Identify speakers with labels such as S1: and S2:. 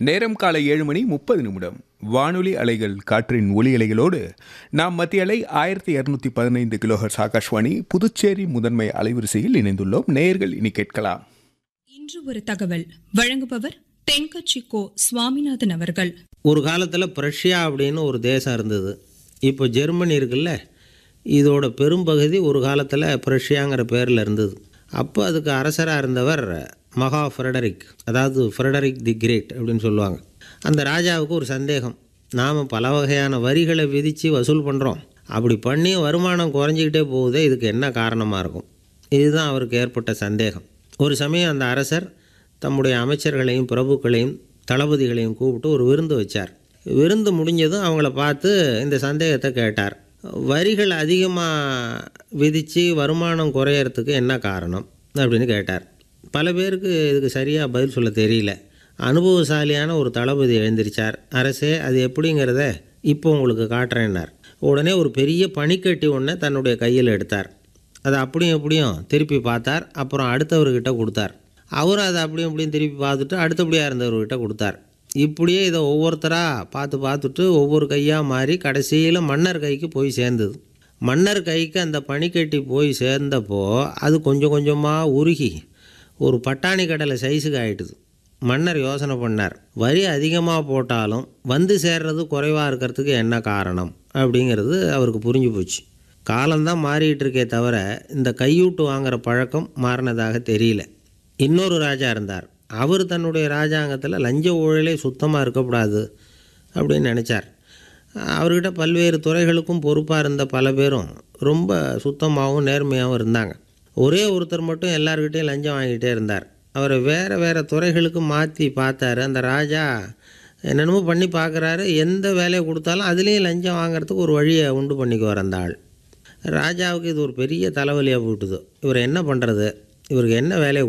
S1: நேரம் காலை ஏழு மணி முப்பது நிமிடம் வானொலி அலைகள் காற்றின் ஒலி அலைகளோடு நாம் மத்திய அலை ஆயிரத்தி இரநூத்தி பதினைந்து கிலோஹர்ஸ் ஆகாஷ்வாணி புதுச்சேரி முதன்மை அலைவரிசையில் இணைந்துள்ளோம் நேயர்கள் இனி கேட்கலாம்
S2: இன்று ஒரு தகவல் வழங்குபவர் தென்கட்சி கோ சுவாமிநாதன் அவர்கள்
S3: ஒரு காலத்தில் பிரஷ்யா அப்படின்னு ஒரு தேசம் இருந்தது இப்போ ஜெர்மனி இருக்குல்ல இதோட பெரும்பகுதி ஒரு காலத்தில் பிரஷ்யாங்கிற பேரில் இருந்தது அப்போ அதுக்கு அரசராக இருந்தவர் மகா ஃப்ரெடரிக் அதாவது ஃப்ரெடரிக் தி கிரேட் அப்படின்னு சொல்லுவாங்க அந்த ராஜாவுக்கு ஒரு சந்தேகம் நாம் பல வகையான வரிகளை விதித்து வசூல் பண்ணுறோம் அப்படி பண்ணி வருமானம் குறைஞ்சிக்கிட்டே போகுதே இதுக்கு என்ன காரணமாக இருக்கும் இதுதான் அவருக்கு ஏற்பட்ட சந்தேகம் ஒரு சமயம் அந்த அரசர் தம்முடைய அமைச்சர்களையும் பிரபுக்களையும் தளபதிகளையும் கூப்பிட்டு ஒரு விருந்து வச்சார் விருந்து முடிஞ்சதும் அவங்கள பார்த்து இந்த சந்தேகத்தை கேட்டார் வரிகள் அதிகமாக விதித்து வருமானம் குறையறதுக்கு என்ன காரணம் அப்படின்னு கேட்டார் பல பேருக்கு இதுக்கு சரியாக பதில் சொல்ல தெரியல அனுபவசாலியான ஒரு தளபதி எழுந்திருச்சார் அரசே அது எப்படிங்கிறத இப்போ உங்களுக்கு காட்டுறேன்னார் உடனே ஒரு பெரிய பனிக்கட்டி ஒன்றை தன்னுடைய கையில் எடுத்தார் அதை அப்படியும் எப்படியும் திருப்பி பார்த்தார் அப்புறம் அடுத்தவர்கிட்ட கொடுத்தார் அவரும் அதை அப்படியும் இப்படியும் திருப்பி பார்த்துட்டு அடுத்தபடியாக இருந்தவர்கிட்ட கொடுத்தார் இப்படியே இதை ஒவ்வொருத்தராக பார்த்து பார்த்துட்டு ஒவ்வொரு கையாக மாறி கடைசியில் மன்னர் கைக்கு போய் சேர்ந்தது மன்னர் கைக்கு அந்த பனிக்கட்டி போய் சேர்ந்தப்போ அது கொஞ்சம் கொஞ்சமாக உருகி ஒரு பட்டாணி கடலை சைஸுக்கு ஆயிட்டுது மன்னர் யோசனை பண்ணார் வரி அதிகமாக போட்டாலும் வந்து சேர்றது குறைவாக இருக்கிறதுக்கு என்ன காரணம் அப்படிங்கிறது அவருக்கு புரிஞ்சு போச்சு காலம்தான் மாறிட்டு இருக்கே தவிர இந்த கையூட்டு வாங்குற பழக்கம் மாறினதாக தெரியல இன்னொரு ராஜா இருந்தார் அவர் தன்னுடைய ராஜாங்கத்தில் லஞ்ச ஊழலே சுத்தமாக இருக்கக்கூடாது அப்படின்னு நினச்சார் அவர்கிட்ட பல்வேறு துறைகளுக்கும் பொறுப்பாக இருந்த பல பேரும் ரொம்ப சுத்தமாகவும் நேர்மையாகவும் இருந்தாங்க ஒரே ஒருத்தர் மட்டும் எல்லார்கிட்டையும் லஞ்சம் வாங்கிட்டே இருந்தார் அவரை வேறு வேறு துறைகளுக்கு மாற்றி பார்த்தாரு அந்த ராஜா என்னென்னமோ பண்ணி பார்க்குறாரு எந்த வேலையை கொடுத்தாலும் அதுலேயும் லஞ்சம் வாங்குறதுக்கு ஒரு வழியை உண்டு பண்ணிக்குவார் அந்த ஆள் ராஜாவுக்கு இது ஒரு பெரிய தலைவலியாக போட்டுது இவர் என்ன பண்ணுறது இவருக்கு என்ன வேலையை